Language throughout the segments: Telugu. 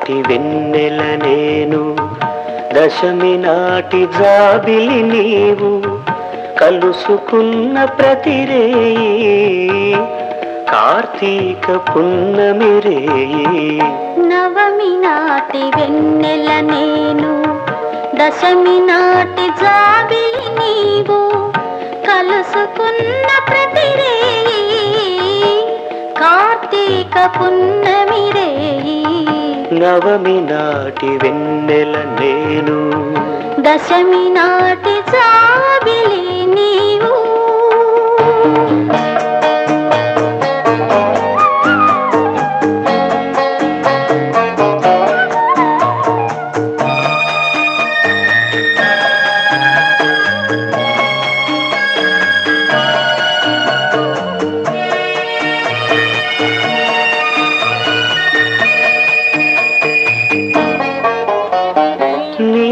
నాటి వెన్నెల నేను దశమి నాటి జాబిలి నీవు కలుసుకున్న ప్రతిరేయి కార్తీక పున్నమి రేయి నవమి నాటి వెన్నెల నేను దశమి నాటి జాబిలి నీవు కలుసుకున్న ప్రతిరేయి కార్తీక పున్నమి రేయి నవమి నాటి వెన్నెల నేను దశమి నాటి జాబిలి నీవు నీ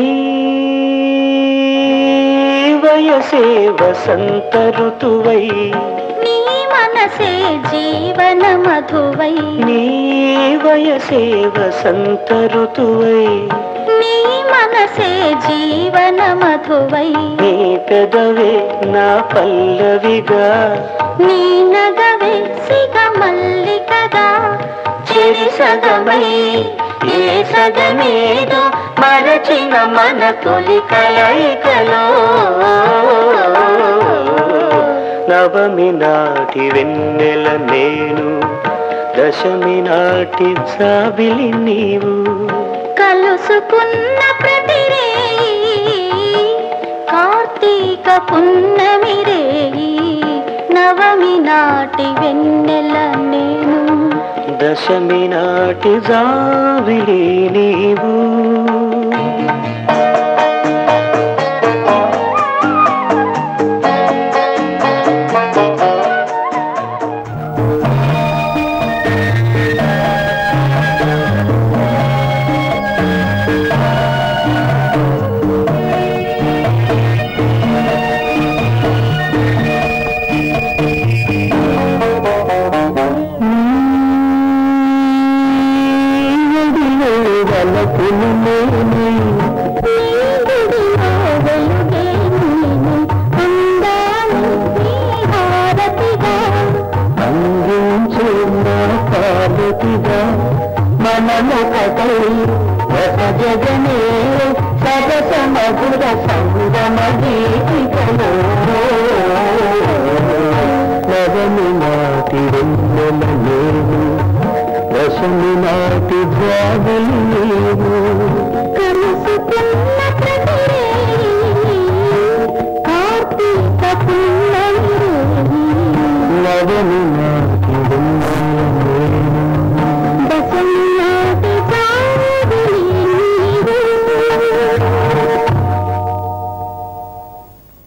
వయసే వసంత ఋతువై నీ మనసే జీవన మధువై నీ వయసే వసంత ఋతువై నీ మనసే జీవన మధువై నీ పెదవే నా పల్లవిగా నీ నగవే సిగ మల్లికగా చెరి సగమై ఏ సగమేదో మరచిన మన తొలి కలయికలో నవమి నాటి వెన్నెల నేను దశమి నాటి జాబిలి నీవు కలుసుకున్న ప్రతిరేయి కార్తీక పున్నమి రేయి నవమి నాటి వెన్నెల నేను దశమి నాటి జాబిలి నీవు అందించే నా పాలతిగా మనముకై రస జగనే సరస మధుర సంగమ గీతికలో నవమి నాటి వెన్నెల లేవు రసమి నాటి జాబిలి లేవు కలుసుకున్న